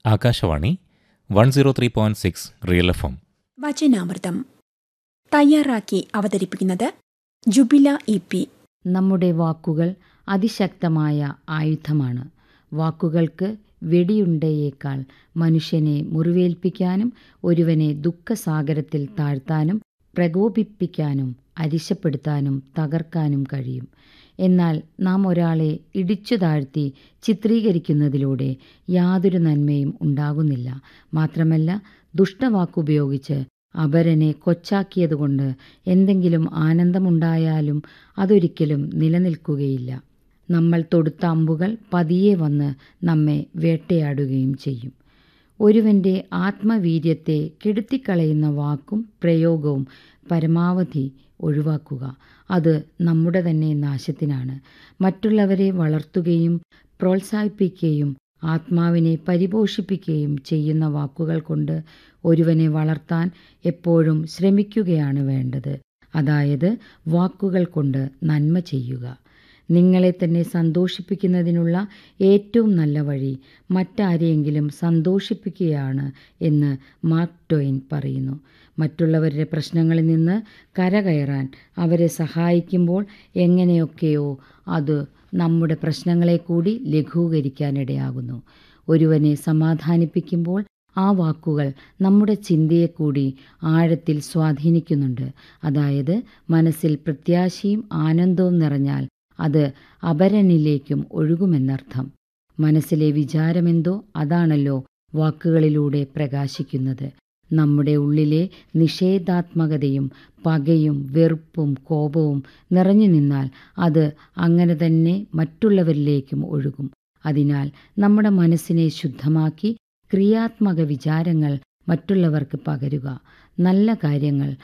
Akashvani one zero three point six real F M വചനാമൃതം തയ്യാറാക്കി അവതരിപ്പിക്കുന്നത് ജുബില ഇ പി നമ്മുടെ വാക്കുകൾ അതിശക്തമായ ആയുധമാണ് വാക്കുകൾക്ക് വെടിയുണ്ടയേക്കാൾ മനുഷ്യനെ മുറിവേൽപ്പിക്കാനും ഒരുവനെ ദുഃഖസാഗരത്തിൽ താഴ്ത്താനും പ്രകോപിപ്പിക്കാനും അരിശപ്പെടുത്താനും തകർക്കാനും കഴിയും എന്നാൽ നാം ഒരാളെ ഇടിച്ചു താഴ്ത്തി ചിത്രീകരിക്കുന്നതിലൂടെ യാതൊരു നന്മയും ഉണ്ടാകുന്നില്ല മാത്രമല്ല ദുഷ്ടവാക്കുപയോഗിച്ച് അപരനെ കൊച്ചാക്കിയതുകൊണ്ട് എന്തെങ്കിലും ആനന്ദമുണ്ടായാലും അതൊരിക്കലും നിലനിൽക്കുകയില്ല നമ്മൾ തൊടുത്ത അമ്പുകൾ പതിയെ വന്ന് നമ്മെ വേട്ടയാടുകയും ചെയ്യും ഒരുവൻ്റെ ആത്മവീര്യത്തെ കെടുത്തിക്കളയുന്ന വാക്കും പ്രയോഗവും പരമാവധി ഒഴിവാക്കുക അത് നമ്മുടെ തന്നെ നാശത്തിനാണ് മറ്റുള്ളവരെ വളർത്തുകയും പ്രോത്സാഹിപ്പിക്കുകയും ആത്മാവിനെ പരിപോഷിപ്പിക്കുകയും ചെയ്യുന്ന വാക്കുകൾ കൊണ്ട് ഒരുവനെ വളർത്താൻ എപ്പോഴും ശ്രമിക്കുകയാണ് വേണ്ടത് അതായത് വാക്കുകൾ കൊണ്ട് നന്മ ചെയ്യുക നിങ്ങളെ തന്നെ സന്തോഷിപ്പിക്കുന്നതിനുള്ള ഏറ്റവും നല്ല വഴി മറ്റാരെയെങ്കിലും സന്തോഷിപ്പിക്കുകയാണ് എന്ന് മാർക്ക് ടോയിൻ പറയുന്നു മറ്റുള്ളവരുടെ പ്രശ്നങ്ങളിൽ നിന്ന് കരകയറാൻ അവരെ സഹായിക്കുമ്പോൾ എങ്ങനെയൊക്കെയോ അത് നമ്മുടെ പ്രശ്നങ്ങളെ കൂടി ലഘൂകരിക്കാനിടയാകുന്നു ഒരുവനെ സമാധാനിപ്പിക്കുമ്പോൾ ആ വാക്കുകൾ നമ്മുടെ ചിന്തയെ കൂടി ആഴത്തിൽ സ്വാധീനിക്കുന്നുണ്ട് അതായത് മനസ്സിൽ പ്രത്യാശയും ആനന്ദവും നിറഞ്ഞാൽ അത് അപരനിലേക്കും ഒഴുകുമെന്നർത്ഥം മനസ്സിലെ വിചാരമെന്തോ അതാണല്ലോ വാക്കുകളിലൂടെ പ്രകാശിക്കുന്നത് നമ്മുടെ ഉള്ളിലെ നിഷേധാത്മകതയും പകയും വെറുപ്പും കോപവും നിറഞ്ഞു നിന്നാൽ അത് അങ്ങനെ തന്നെ മറ്റുള്ളവരിലേക്കും ഒഴുകും അതിനാൽ നമ്മുടെ മനസ്സിനെ ശുദ്ധമാക്കി ക്രിയാത്മക വിചാരങ്ങൾ മറ്റുള്ളവർക്ക് പകരുക നല്ല കാര്യങ്ങൾ